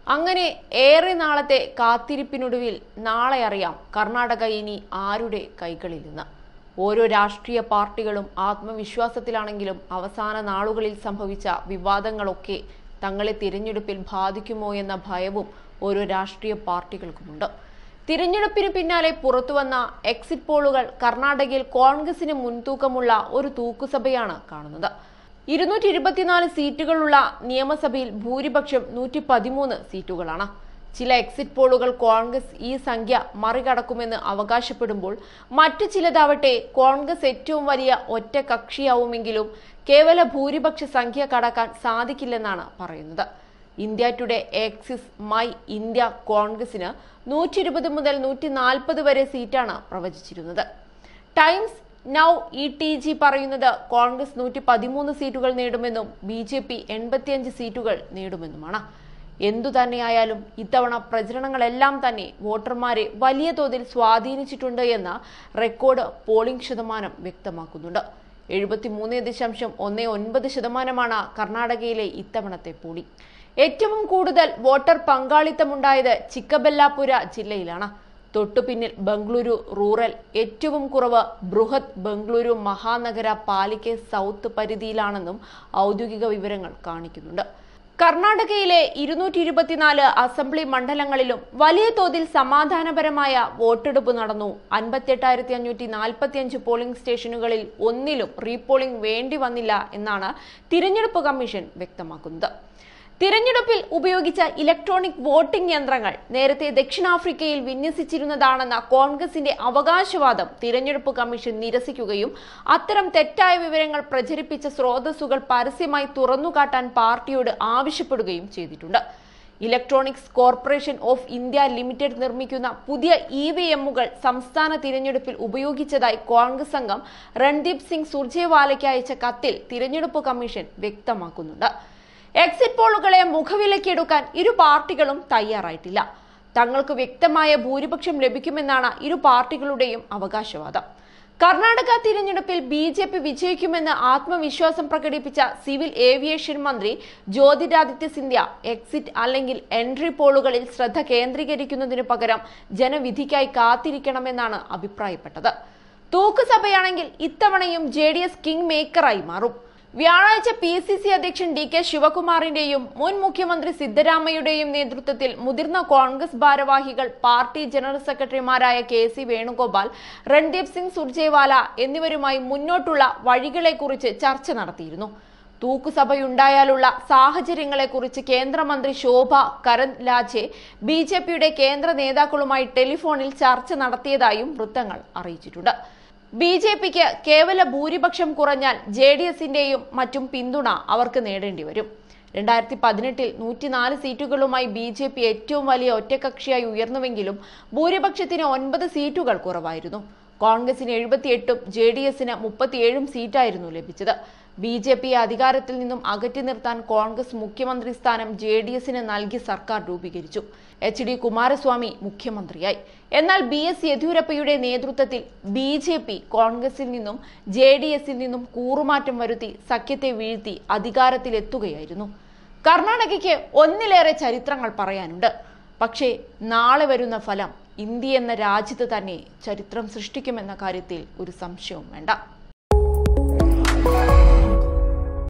അങ്ങനെ ഏറെ നാളത്തെ കാത്തിരിപ്പിനൊടുവിൽ നാളെ അറിയാം കർണാടക ഇനി ആരുടെ കൈകളിൽ നിന്ന് ഓരോ രാഷ്ട്രീയ പാർട്ടികളും ആത്മവിശ്വാസത്തിലാണെങ്കിലും അവസാന നാളുകളിൽ സംഭവിച്ച വിവാദങ്ങളൊക്കെ തങ്ങളെ തിരഞ്ഞെടുപ്പിൽ ബാധിക്കുമോ എന്ന ഭയവും ഓരോ രാഷ്ട്രീയ പാർട്ടികൾക്കുമുണ്ട് തിരഞ്ഞെടുപ്പിന് പിന്നാലെ പുറത്തുവന്ന എക്സിറ്റ് പോളുകൾ കർണാടകയിൽ കോൺഗ്രസിന് മുൻതൂക്കമുള്ള ഒരു തൂക്കുസഭയാണ് കാണുന്നത് ഇരുന്നൂറ്റി ഇരുപത്തിനാല് സീറ്റുകളുള്ള നിയമസഭയിൽ ഭൂരിപക്ഷം നൂറ്റി പതിമൂന്ന് സീറ്റുകളാണ് ചില എക്സിറ്റ് പോളുകൾ കോൺഗ്രസ് ഈ സംഖ്യ മറികടക്കുമെന്ന് അവകാശപ്പെടുമ്പോൾ മറ്റു ചിലതാവട്ടെ കോൺഗ്രസ് ഏറ്റവും വലിയ ഒറ്റ കക്ഷിയാവുമെങ്കിലും കേവല ഭൂരിപക്ഷ സംഖ്യ കടക്കാൻ സാധിക്കില്ലെന്നാണ് പറയുന്നത് India today Axis my India കോൺഗ്രസിന് നൂറ്റി ഇരുപത് മുതൽ നൂറ്റി നാൽപ്പത് വരെ സീറ്റാണ് പ്രവചിച്ചിരുന്നത് Times now E T G പറയുന്നത് കോൺഗ്രസ് നൂറ്റി പതിമൂന്ന് സീറ്റുകൾ നേടുമെന്നും ബി ജെ പി എൺപത്തിയഞ്ച് സീറ്റുകൾ നേടുമെന്നുമാണ് എന്തു തന്നെയായാലും ഇത്തവണ പ്രചരണങ്ങളെല്ലാം തന്നെ വോട്ടർമാരെ വലിയ തോതിൽ സ്വാധീനിച്ചിട്ടുണ്ട് എന്ന് റെക്കോർഡ് പോളിംഗ് ശതമാനം വ്യക്തമാക്കുന്നുണ്ട് എഴുപത്തിമൂന്ന് ദശാംശം ഒന്ന് ഒൻപത് ശതമാനമാണ് കർണാടകയിലെ ഇത്തവണത്തെ പോളിംഗ് ഏറ്റവും കൂടുതൽ വോട്ടർ പങ്കാളിത്തമുണ്ടായത് ചിക്കബെല്ലാപുര ജില്ലയിലാണ് തൊട്ടു പിന്നിൽ ബംഗളൂരു റൂറൽ ഏറ്റവും കുറവ് ബൃഹത് ബംഗളൂരു മഹാനഗര പാലിക്കെ സൗത്ത് പരിധിയിലാണെന്നും ഔദ്യോഗിക വിവരങ്ങൾ കാണിക്കുന്നുണ്ട് കർണാടകയിലെ ഇരുന്നൂറ്റി ഇരുപത്തിനാല് അസംബ്ലി മണ്ഡലങ്ങളിലും വലിയ തോതിൽ സമാധാനപരമായ വോട്ടെടുപ്പ് നടന്നു അൻപത്തെട്ടായിരത്തി അഞ്ഞൂറ്റി നാൽപ്പത്തിയഞ്ച് പോളിംഗ് സ്റ്റേഷനുകളിൽ ഒന്നിലും റീപോളിംഗ് വേണ്ടി വന്നില്ല എന്നാണ് തിരഞ്ഞെടുപ്പ് കമ്മീഷൻ വ്യക്തമാക്കുന്നത് തിരഞ്ഞെടുപ്പിൽ ഉപയോഗിച്ച ഇലക്ട്രോണിക് വോട്ടിംഗ് യന്ത്രങ്ങൾ നേരത്തെ ദക്ഷിണാഫ്രിക്കയിൽ വിന്യസിച്ചിരുന്നതാണെന്ന കോൺഗ്രസിന്റെ അവകാശവാദം തിരഞ്ഞെടുപ്പ് കമ്മീഷൻ നിരസിക്കുകയും അത്തരം തെറ്റായ വിവരങ്ങൾ പ്രചരിപ്പിച്ച സ്രോതസ്സുകൾ പരസ്യമായി തുറന്നുകാട്ടാൻ പാർട്ടിയോട് ആവശ്യപ്പെടുകയും ചെയ്തിട്ടുണ്ട് Electronics Corporation of India Limited നിർമ്മിക്കുന്ന പുതിയ ഇ വി എമ്മുകൾ സംസ്ഥാന തിരഞ്ഞെടുപ്പിൽ ഉപയോഗിച്ചതായി കോൺഗ്രസ് അംഗം രൺദീപ് സിംഗ് സുർജേവാലയ്ക്ക് അയച്ച കത്തിൽ തിരഞ്ഞെടുപ്പ് കമ്മീഷൻ വ്യക്തമാക്കുന്നുണ്ട് എക്സിറ്റ് പോളുകളെ മുഖവിലക്കെടുക്കാൻ ഇരു പാർട്ടികളും തയ്യാറായിട്ടില്ല തങ്ങൾക്ക് വ്യക്തമായ ഭൂരിപക്ഷം ലഭിക്കുമെന്നാണ് ഇരു പാർട്ടികളുടെയും അവകാശവാദം കർണാടക തിരഞ്ഞെടുപ്പിൽ ബി ജെ പി വിജയിക്കുമെന്ന് ആത്മവിശ്വാസം പ്രകടിപ്പിച്ച സിവിൽ ഏവിയേഷൻ മന്ത്രി ജ്യോതിരാദിത്യ സിന്ധ്യ എക്സിറ്റ് അല്ലെങ്കിൽ എൻട്രി പോളുകളിൽ ശ്രദ്ധ കേന്ദ്രീകരിക്കുന്നതിനു പകരം ജനവിധിക്കായി കാത്തിരിക്കണമെന്നാണ് അഭിപ്രായപ്പെട്ടത് തൂക്കുസഭയാണെങ്കിൽ ഇത്തവണയും ജെ ഡി എസ് കിങ് മേക്കറായി മാറും വ്യാഴാഴ്ച പി സി സി അധ്യക്ഷൻ ഡി കെ ശിവകുമാറിന്റെയും മുൻ മുഖ്യമന്ത്രി സിദ്ധരാമയ്യയുടെയും നേതൃത്വത്തിൽ മുതിർന്ന കോൺഗ്രസ് ഭാരവാഹികൾ പാർട്ടി ജനറൽ സെക്രട്ടറിമാരായ കെ സി വേണുഗോപാൽ രൺദീപ് സിംഗ് സുർജേവാല എന്നിവരുമായി മുന്നോട്ടുള്ള വഴികളെക്കുറിച്ച് ചർച്ച നടത്തിയിരുന്നു തൂക്കുസഭയുണ്ടായാലുള്ള സാഹചര്യങ്ങളെക്കുറിച്ച് കേന്ദ്രമന്ത്രി ശോഭ കരൻലാജെ ബി ജെ പിയുടെ കേന്ദ്ര നേതാക്കളുമായി ടെലിഫോണിൽ ചർച്ച നടത്തിയതായും വൃത്തങ്ങൾ അറിയിച്ചിട്ടുണ്ട് ബി ജെ പിക്ക് കേവല ഭൂരിപക്ഷം കുറഞ്ഞാൽ ജെ ഡി എസിന്റെയും മറ്റും പിന്തുണ അവർക്ക് നേടേണ്ടി വരും രണ്ടായിരത്തി പതിനെട്ടിൽ നൂറ്റിനാല് സീറ്റുകളുമായി ബി ജെ പി ഏറ്റവും വലിയ ഒറ്റകക്ഷിയായി ഉയർന്നുവെങ്കിലും ഭൂരിപക്ഷത്തിന് ഒൻപത് സീറ്റുകൾ കുറവായിരുന്നു കോൺഗ്രസിന് എഴുപത്തിയെട്ടും ജെ ഡി എസിന് മുപ്പത്തിയേഴും സീറ്റായിരുന്നു ലഭിച്ചത് ബി ജെ പിയെ അധികാരത്തിൽ നിന്നും അകറ്റി നിർത്താൻ കോൺഗ്രസ് മുഖ്യമന്ത്രി സ്ഥാനം ജെ ഡി എസിന് നൽകി സർക്കാർ രൂപീകരിച്ചു എച്ച് ഡി കുമാരസ്വാമി മുഖ്യമന്ത്രിയായി എന്നാൽ ബി എസ് യെദ്യൂരപ്പയുടെ നേതൃത്വത്തിൽ ബി ജെ പി കോൺഗ്രസിൽ നിന്നും ജെ ഡി എസിൽ നിന്നും കൂറുമാറ്റം വരുത്തി സഖ്യത്തെ വീഴ്ത്തി അധികാരത്തിലെത്തുകയായിരുന്നു കർണാടകയ്ക്ക് ഒന്നിലേറെ ചരിത്രങ്ങൾ പറയാനുണ്ട് പക്ഷേ നാളെ വരുന്ന ഫലം ഇന്ത്യ എന്ന രാജ്യത്ത് തന്നെ ചരിത്രം സൃഷ്ടിക്കുമെന്ന കാര്യത്തിൽ ഒരു സംശയവും വേണ്ട